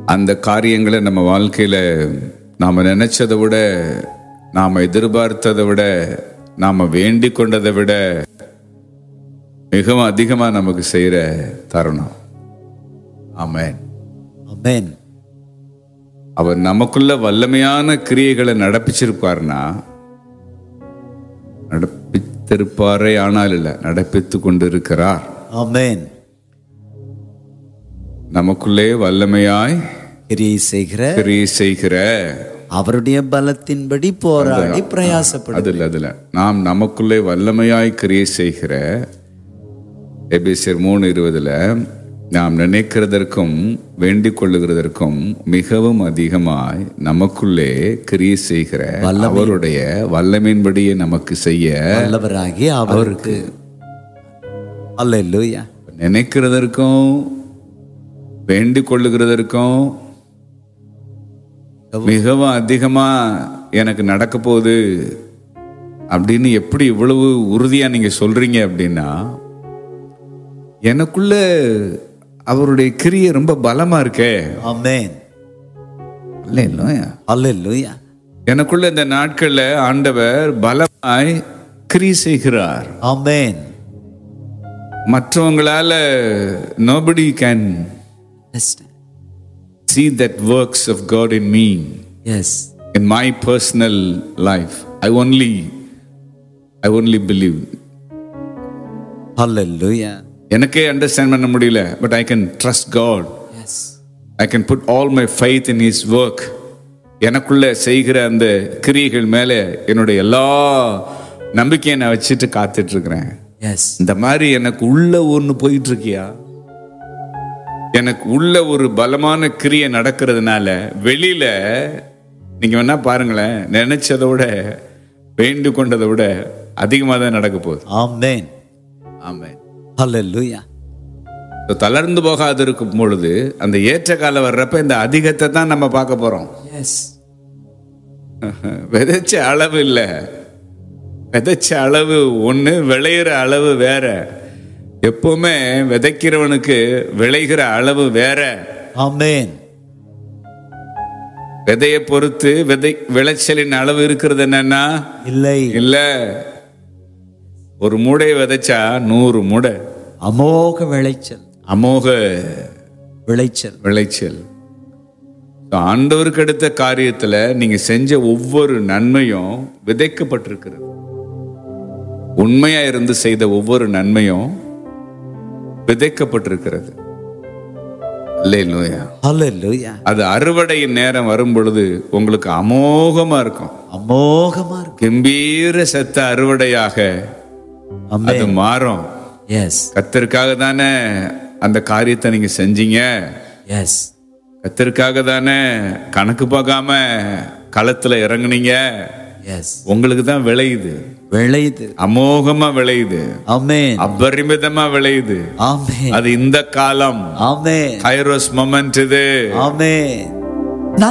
அந்த காரியங்களை நம்ம வாழ்க்கையில நாம நினைச்சதை விட நாம எதிர்பார்த்ததை விட நாம வேண்டிக் கொண்டதை விட மிகவும் அதிகமா நமக்கு செய்யற தருணம் ஆமென் அமேன் அவர் நமக்குள்ள வல்லமையான கிரியைகளை நடப்பிச்சிருப்பார்னா நடப்பித்திருப்பாரே ஆனால் இல்லை நடப்பித்து கொண்டிருக்கிறார் அமேன் நமக்குள்ளே வல்லமையாய் கிரியை செய்கிற கிரியை செய்கிற அவருடைய பலத்தின்படி போராடி பிரயாசப்படும் அதுல அதுல நாம் நமக்குள்ளே வல்லமையாய் கிரியை செய்கிற எபிசியர் மூணு இருபதுல நாம் நினைக்கிறதற்கும் வேண்டிக் கொள்ளுகிறதற்கும் மிகவும் அதிகமாய் நமக்குள்ளே கிரியை செய்கிற அவருடைய வல்லமையின்படியே நமக்கு செய்ய வல்லவராகி அவருக்கு அல்லேலூயா நினைக்கிறதற்கும் வேண்டிக் கொள்ளுகிறதற்கும் மிகவும் அதிகமா எனக்கு நடக்க போகுது அப்படின்னு எப்படி இவ்வளவு உறுதியா நீங்க சொல்றீங்க அப்படின்னா எனக்குள்ள அவருடைய கிரியை ரொம்ப பலமா இருக்கே அமேன் இல்லை இல்லையா அல்லேலூயா எனக்குள்ள இந்த நாட்கள்ல ஆண்டவர் பலமாய் கிரியை செய்கிறார் அமேன் மற்றவங்களால nobody can see that works of God in me yes in my personal life i only i only believe hallelujah எனக்கே அண்டர்ஸ்டாண்ட் பண்ண முடியல but I can trust God yes I can put all my faith in his work எனக்குள்ள செய்கிற அந்த கிரியைகள் மேலே என்னுடைய எல்லா நம்பிக்கையை நான் வச்சுட்டு காத்துட்டு இருக்கிறேன் எஸ் இந்த மாதிரி எனக்கு உள்ள ஒன்று போயிட்டு இருக்கியா எனக்கு உள்ள ஒரு பலமான கிரியை நடக்கிறதுனால வெளியில நீங்க வேணா பாருங்களேன் நினைச்சதை விட வேண்டு கொண்டதை விட அதிகமாக தான் நடக்க போகுது ஆமென் ஆமாம் அல்லேலூயா தளர்ந்து போகாது இருக்கும் பொழுது அந்த ஏற்ற காலம் வர்றப்ப இந்த அதிகத்தை தான் நம்ம பார்க்க போறோம் எஸ் விதைச்ச அளவு இல்லை விதைச்ச அளவு ஒன்று விளையிற அளவு வேற எப்பவுமே விதைக்கிறவனுக்கு விளைகிற அளவு வேற ஆமென் விதையை பொறுத்து விதை விளைச்சலின் அளவு இருக்கிறது என்னன்னா இல்லை இல்ல ஒரு மூடையை விதைச்சா நூறு மூடை அமோக விளைச்சல் அமோக விளைச்சல் விளைச்சல் ஆண்டவருக்கு அடுத்த காரியத்துல நீங்க செஞ்ச ஒவ்வொரு நன்மையும் விதைக்கப்பட்டிருக்கிறது உண்மையா இருந்து செய்த ஒவ்வொரு நன்மையும் விதைக்கப்பட்டிருக்கிறது அல்லேலூயா அல்லேலூயா அது அறுவடையின் நேரம் வரும் பொழுது உங்களுக்கு அமோகமா இருக்கும் அமோகமா இருக்கு கம்பீர சத்த அறுவடையாக ஆமென் அது மாறும் எஸ் கத்தருக்காக தானே அந்த காரியத்தை நீங்க செஞ்சீங்க எஸ் கத்தருக்காக தானே கணக்கு பார்க்காம களத்துல இறங்குனீங்க எஸ் உங்களுக்கு தான் விளையுது விளையுது அமோகமா விளையுது ஆமென் அபரிமிதமா விளையுது ஆமென் அது இந்த காலம் ஆமென் கைரோஸ் மொமெண்ட் இது ஆமென்